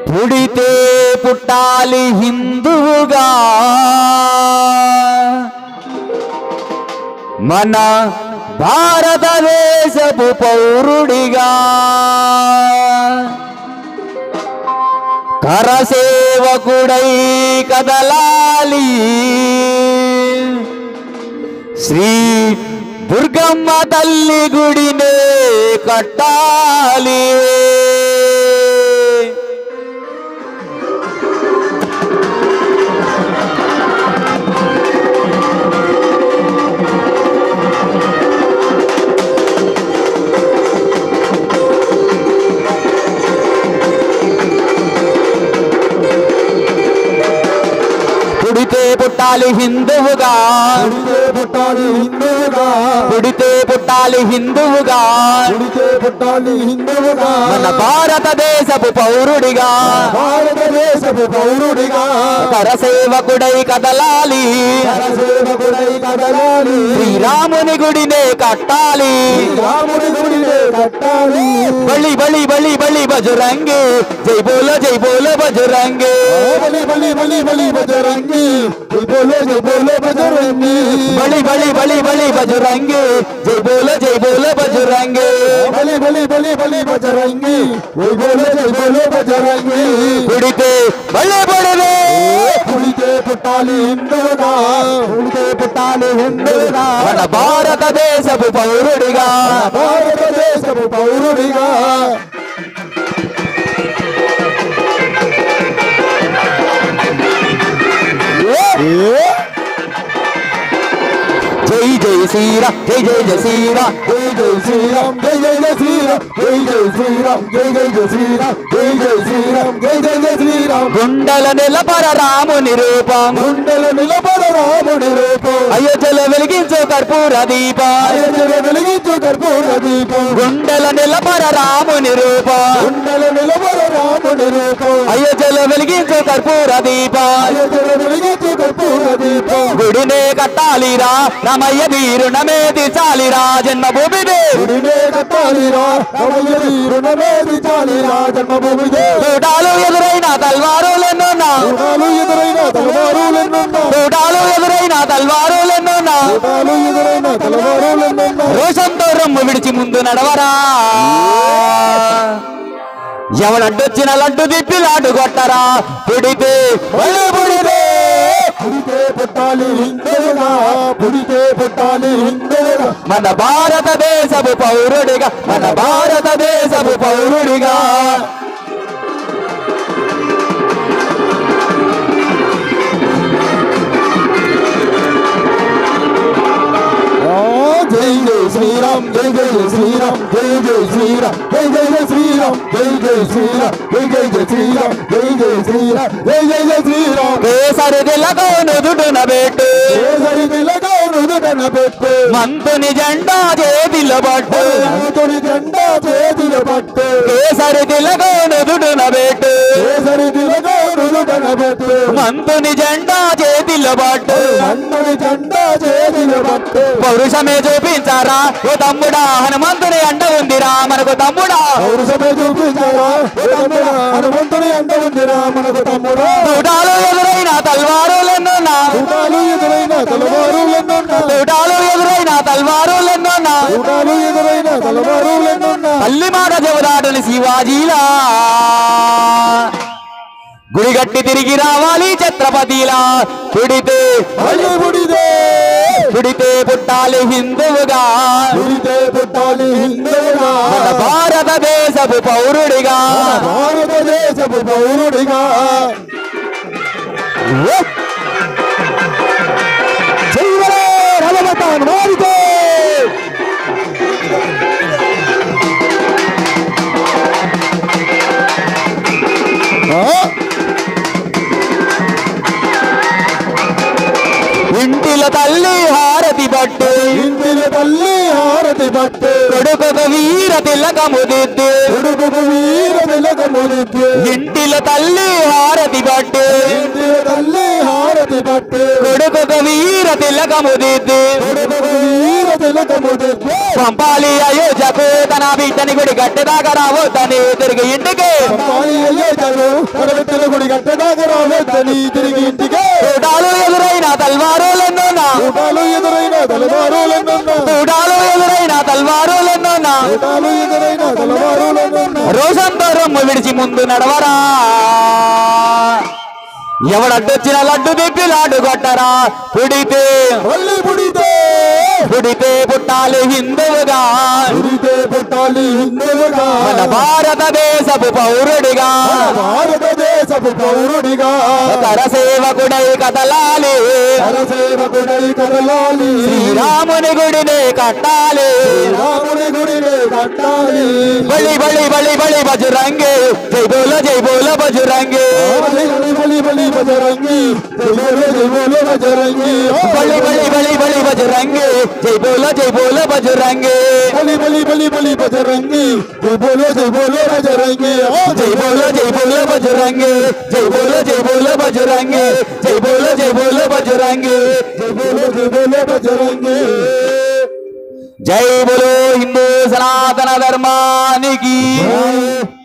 పుడితే పుట్టాలి హిందువుగా మన భారతదేశపు పౌరుడిగా కరసేవకుడై కదలాలి శ్రీ దుర్గమ్మ తల్లి గుడినే కట్టాలి పుడితే పుట్టాలి హిందువుగా పుడితే పుట్టాలి హిందువుగా పుడితే పుట్టాలి హిందువుగా పుడితే పుట్టాలి హిందువుగా మన భారతదేశపు పౌరుడిగా భారతదేశపు పౌరుడిగా కరసేవకుడై కదలాలి సేవకుడై కదలాలి శ్రీరాముని గుడినే కట్టాలి రాముడి గుడినే కట్టాలి బలి బలి బలి బలి బజరంగి జై బోలో జై బోలో బజరంగి బలి బలి బలి బలి బజరంగి జై బోలో జై బోలో బజరంగి బలి బలి బలి బలి బజరంగి జై బోలో జై బోలో బజరంగి బలి బలి బలి బలి బజరంగి జై బోలో జై బోలో బజరంగి పుడితే బలి బడిదే పుడితే పుట్టాలి హిందువుగా పుడితే పుట్టాలి హిందువుగా మన భారతదేశపు పౌరుడిగా భారతదేశపు పౌరుడిగా జై జై శ్రీరామ్ జై జై జై శ్రీరామ్ జై జై శ్రీరామ్ జై జై జై శ్రీరామ్ జై జై శ్రీరామ్ జై జై జై శ్రీరామ్ జై జై శ్రీరామ్ జై జై జై శ్రీరామ్ గుండెల నిలపర రాముని రూపం గుండెల నిలబడ రాముడి రూపం అయోధ్యలో వెలిగించు కర్పూర దీపం అయోధ్యలో వెలిగించు కర్పూర దీపం గుండెల నిలపర రాముని రూపం గుండెల నిలబడ రాముడి రూపం అయోధ్యలో వెలిగించు కర్పూర దీపం అయోధ్యలో వెలిగించు కర్పూర దీపం గుడినే కట్టాలిరా రమయ్య వీరుణమే తీర్చాలిరా జన్మభూమిదే గుడినే కట్టాలిరా రమయ్య రుణమే దిచాలిరా జన్మభూమిదే చూడాలు ఎదురైన తల్వారులెన్నున్నా రుణాలు ఎదురైన తలవారులెన్నున్నా చూడాలు ఎదురైన తల్వారులెన్నున్నా రుణాలు ఎదురైన తలవారులెన్నున్నా రోషంతో రొమ్ము విడిచి ముందు నడవరా ఎవడడ్డొచ్చిన లడ్డు తిప్పి లాడు కొట్టరా పుడితే ఒళ్ళు పుడితే పుడితే పుట్టాలి హిందువుగా పుడితే పుట్టాలి హిందువుగా మన భారతదేశపు పౌరుడిగా మన భారతదేశపు పౌరుడిగా ఆ, జై జై శ్రీరామ్ జై జై జై శ్రీరామ్ జై జై శ్రీరామ్ జై జై జై శ్రీరామ్ జై జై శ్రీరామ్ జై జై జై శ్రీరామ్ జై జై శ్రీరామ్ జై జై జై శ్రీరామ్ కేసరి తిలకో నుదుటున పెట్టు కేసరి తిలగా నుదుటన పెట్టు మంతుని జెండా చేతిలో పట్టు తొలి జెండా చేతిల పట్టు కేసరి తిలకో నుదుటున పెట్టు కేసరి తిలగా నుదుటన పెట్టు మంతుని జెండా చేతిలో పట్టు అన్నడి జెండా చేతిల పట్టు పౌరుషమే చూపించారా ఓ తమ్ముడా హనుమంతుని అండ ఉందిరా మనకు తమ్ముడా పౌరుషమే చూపించారా ఓ తమ్ముడా హనుమంతుని అంట ఉందిరా మనకు తమ్ముడా చూడాలు ఎదురైన తల్వారులెన్నున్నా రుణాలు ఎదురైన తలవారులెన్నున్నా చూడాలు ఎదురైన తల్వారులెన్నున్నా రుణాలు ఎదురైన తలవారులెన్నున్నా తల్లి మాట చెబుదాటని శివాజీలా గుడిగట్టి తిరిగి రావాలి ఛత్రపతిలా పుడితే మళ్ళీ పుడిదే పుడితే పుట్టాలి హిందువుగా పుడితే పుట్టాలి హిందువుగా మన భారతదేశపు పౌరుడిగా భారతదేశపు పౌరుడిగా చెయ్యలే రలవతాన్ మారితే ఇంటిల తల్లి హారతి పట్టు ఇంటిల తల్లి హారతి పట్టు కొడుకొక వీర తిలకము దిద్దు కొడుకు వీర వెలగములిద్దు ఇంటిల తల్లి హారతి పట్టు ఇంటిల తల్లి హారతి పట్టు కొడుకొక వీర తిలకము దిద్దు కొడుకు వీర తిలకము దిద్దు పంపాలి అయోధ్యకు తన బిడ్డని గుడి గట్టెదాకా రావద్దని తిరిగి ఇంటికి పంపాలి అయ్యేటారు తరబెట్టిన గుడి కట్టడానికి రావద్దని తిరిగి ఇంటికి చూడాలు ఎదురైన తల్వారులెన్నున్నా ఊటాలు ఎదురైన తలవారులెన్నున్నా చూడాలు ఎదురైన తల్వారులెన్నున్నా ఊటాలు ఎదురైన తలవారులెన్నున్నా రోజంతా రొమ్ము విడిచి ముందు నడవరా ఎవడడ్డొచ్చిన లడ్డు తిప్పి లాడు కొట్టరా పుడితే మళ్ళీ పుడితే పుడితే పుట్టాలి హిందువుగా పుడితే పుట్టాలి హిందువుగా మన భారతదేశపు పౌరుడిగా భారతదేశపు పౌరుడిగా కరసేవకుడై కదలాలి కరసేవకుడై కదలాలి శ్రీరాముని గుడిని కట్టాలి రాముడి గుడిని కట్టాలి బలి బలి బలి బలి బజరంగి జై బోల జై బోల బజరంగి బలి బలి బలి బలి బజరంగి జై బోలో జై బోలో బజరంగి బలి బలి బలి బలి బజరంగి జై బోల జై బోల బజరంగి బలి బలి బలి బలి బజరంగి జై బోలో జై బోలో బజరంగి జై బోల జై బోల బజరంగి జై బోల జై బోల బజరంగి జై బోల జై బోల బజరంగి జై బోలో జై బోలో బజరంగి జై బోలో హిందూ సనాతన ధర్మానికి జై